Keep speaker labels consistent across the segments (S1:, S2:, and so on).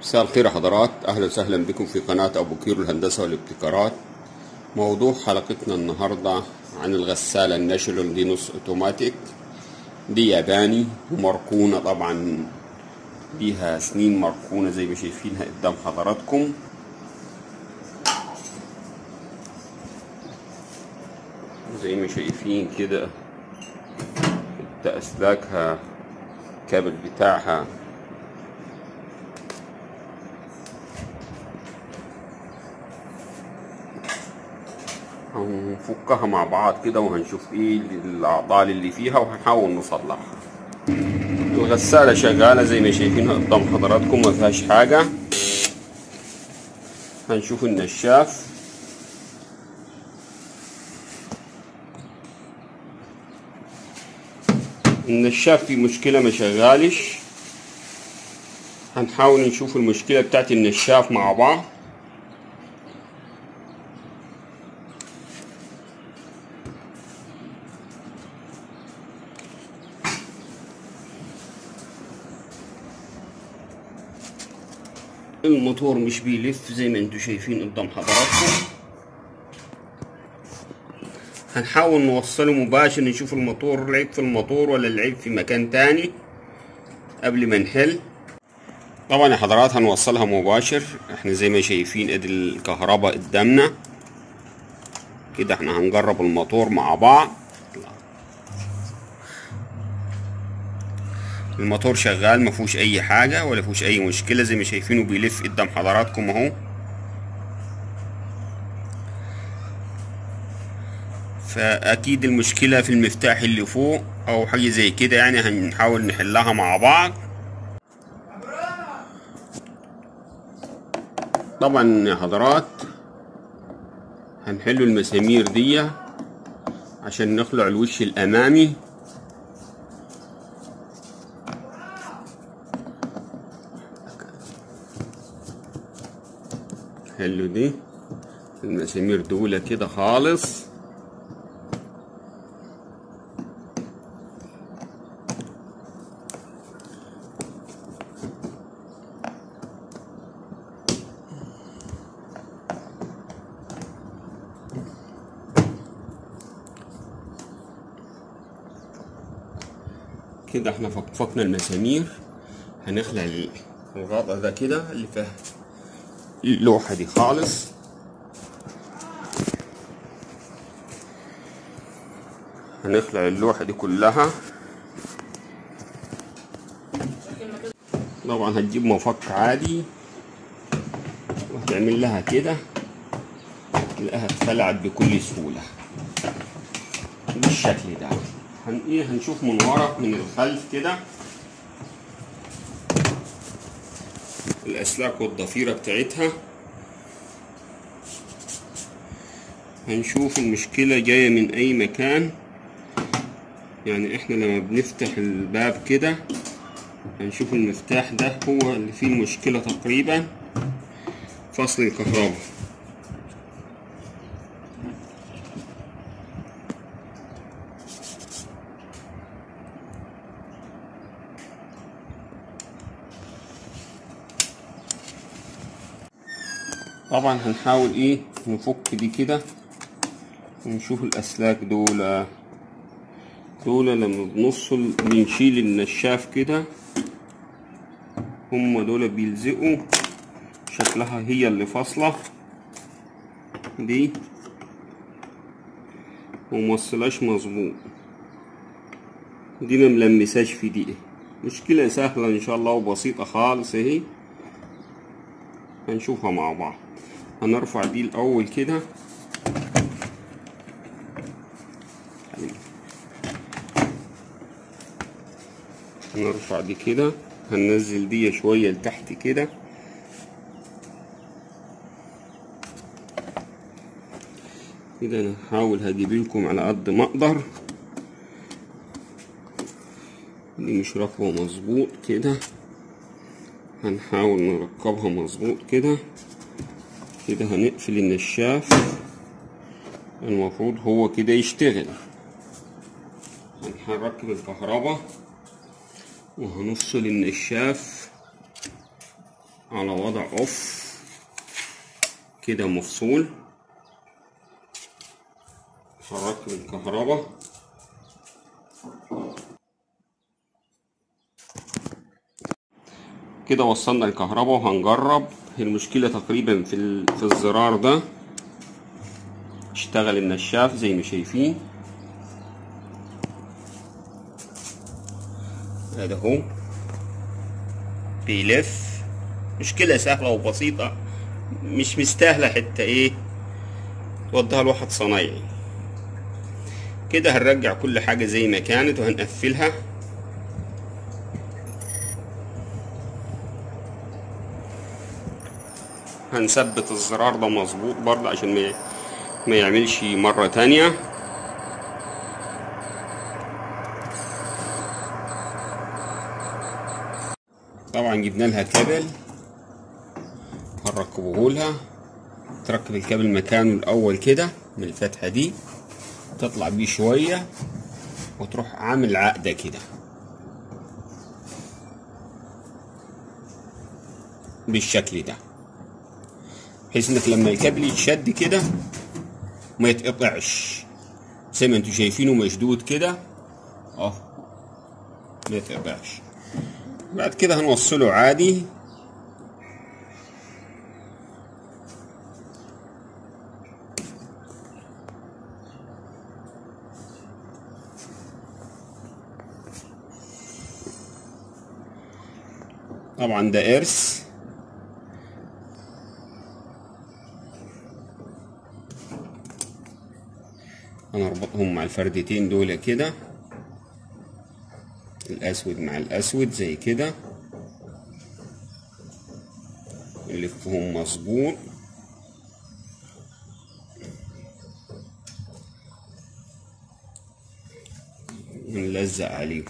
S1: مساء الخير يا حضرات اهلا وسهلا بكم في قناة ابو كيرو الهندسة والابتكارات موضوع حلقتنا النهاردة عن الغسالة الناشونال دي نص اوتوماتيك دي ياباني ومركونة طبعا ليها سنين مركونة زي ما شايفينها قدام حضراتكم زي ما شايفين كده اسلاكها الكابل بتاعها هنفكها مع بعض كده وهنشوف ايه الاعطال اللي فيها وهنحاول نصلحها الغسالة شغالة زي ما شايفينها قدام حضراتكم ما فيهاش حاجة هنشوف النشاف النشاف في مشكلة ما شغالش هنحاول نشوف المشكلة بتاعت النشاف مع بعض الموتور مش بيلف زي ما انتم شايفين قدام حضراتكم هنحاول نوصله مباشر نشوف الموتور العيب في الموتور ولا العيب في مكان تاني قبل ما نحل طبعا يا حضرات هنوصلها مباشر احنا زي ما شايفين ادي الكهرباء قدامنا كده احنا هنجرب الموتور مع بعض الموتور شغال ما فيهوش اي حاجه ولا فيهوش اي مشكله زي ما شايفينه بيلف قدام حضراتكم اهو فاكيد المشكله في المفتاح اللي فوق او حاجه زي كده يعني هنحاول نحلها مع بعض طبعا يا حضرات هنحل المسامير دي عشان نخلع الوش الامامي حلو دي المسامير دولة كده خالص كده احنا فكفكنا المسامير هنخلع الغطا ده كده اللي فيه اللوحة دي خالص هنخلع اللوحة دي كلها طبعا هتجيب مفك عادي وهتعمل لها كده تلاقيها اتخلعت بكل سهولة بالشكل ده هن ايه هنشوف من ورا من الخلف كده الأسلاك والضفيرة بتاعتها هنشوف المشكلة جاية من أي مكان يعني احنا لما بنفتح الباب كده هنشوف المفتاح ده هو اللي فيه المشكلة تقريبا فصل الكهرباء طبعا هنحاول ايه نفك دي كده ونشوف الاسلاك دول دول لما بنوصل بنشيل النشاف كده هم دول بيلزقوا شكلها هي اللي فاصلة دي وموصلاش مظبوط دي ما ملمساش في دي مشكلة سهلة ان شاء الله وبسيطة خالص اهي هنشوفها مع بعض هنرفع دي الاول كده هنرفع دي كده هننزل دي شويه لتحت كده كده انا هحاول هجيب لكم على قد ما اقدر دي مش راكبه مظبوط كده هنحاول نركبها مظبوط كده كده هنقفل النشاف المفروض هو كده يشتغل هنركب الكهرباء وهنفصل النشاف على وضع اوف كده مفصول هركب الكهرباء كده وصلنا الكهرباء وهنجرب المشكلة تقريبا في, ال... في الزرار ده اشتغل النشاف زي ما شايفين هذا هو بيلف مشكلة سهلة وبسيطة مش مستاهلة حتى ايه توضها لواحد صنايعي كده هنرجع كل حاجة زي ما كانت وهنقفلها هنثبت الزرار ده مظبوط برضه عشان ما ما يعملش مرة تانية طبعا جبنا لها كابل هنركبه لها تركب الكابل مكانه الاول كده من الفتحة دي تطلع بيه شوية وتروح عامل عقدة كده بالشكل ده بحيث انك لما الكابل يتشد كده ما يتقطعش زي ما انتوا شايفينه مشدود كده اهو ما يتقطعش بعد كده هنوصله عادي طبعا ده ارث هنربطهم مع الفردتين دول كده الاسود مع الاسود زي كده نلفهم مظبوط ونلزق عليهم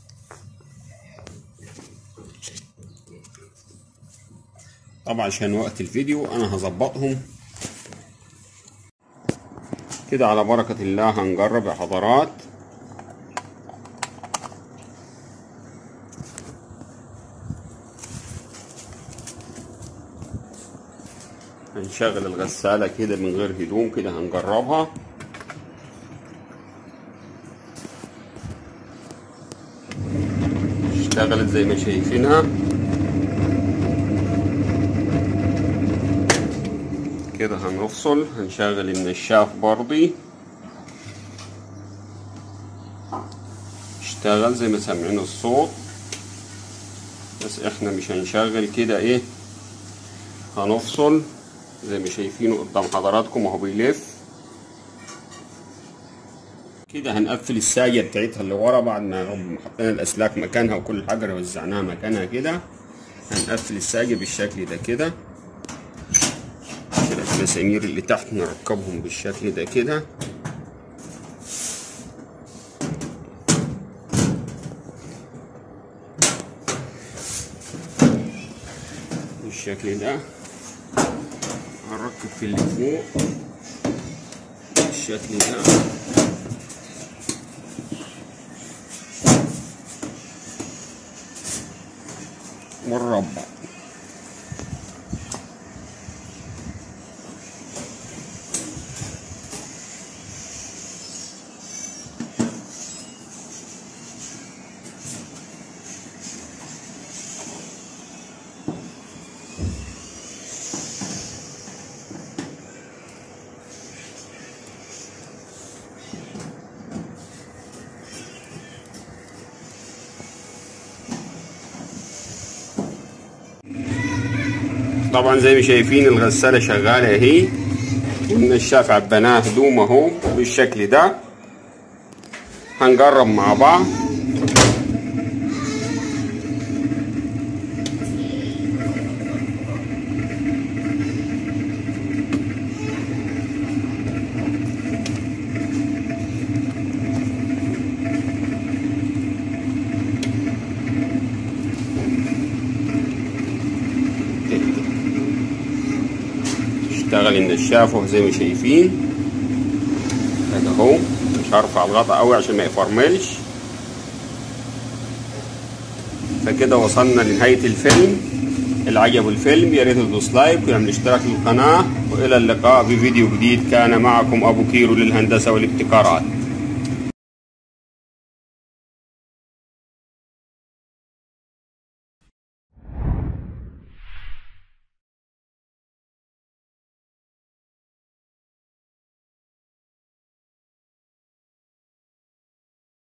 S1: طبعا عشان وقت الفيديو انا هظبطهم كده على بركة الله هنجرب يا حضرات هنشغل الغسالة كده من غير هدوم كده هنجربها اشتغلت زي ما شايفينها كده هنفصل هنشغل النشاف برضي اشتغل زي ما سامعين الصوت بس احنا مش هنشغل كده ايه هنفصل زي ما شايفينه قدام حضراتكم اهو بيلف كده هنقفل الساجة بتاعتها اللي ورا بعد ما حطينا الاسلاك مكانها وكل حاجة وزعناها مكانها كده هنقفل الساجة بالشكل ده كده المسامير اللي تحت نركبهم بالشكل ده كده بالشكل ده هنركب في اللي فوق بالشكل ده مربع طبعا زي ما شايفين الغسالة شغالة اهي والنشاف عبناه هدوم اهو بالشكل ده هنجرب مع بعض اشتغل النشاف اهو زي ما شايفين هذا اهو مش هرفع الغطا قوي عشان ما يفرملش فكده وصلنا لنهاية الفيلم اللي عجبه الفيلم يا ريت تدوس لايك ويعمل اشتراك للقناة وإلى اللقاء في فيديو جديد كان معكم أبو كيرو للهندسة والابتكارات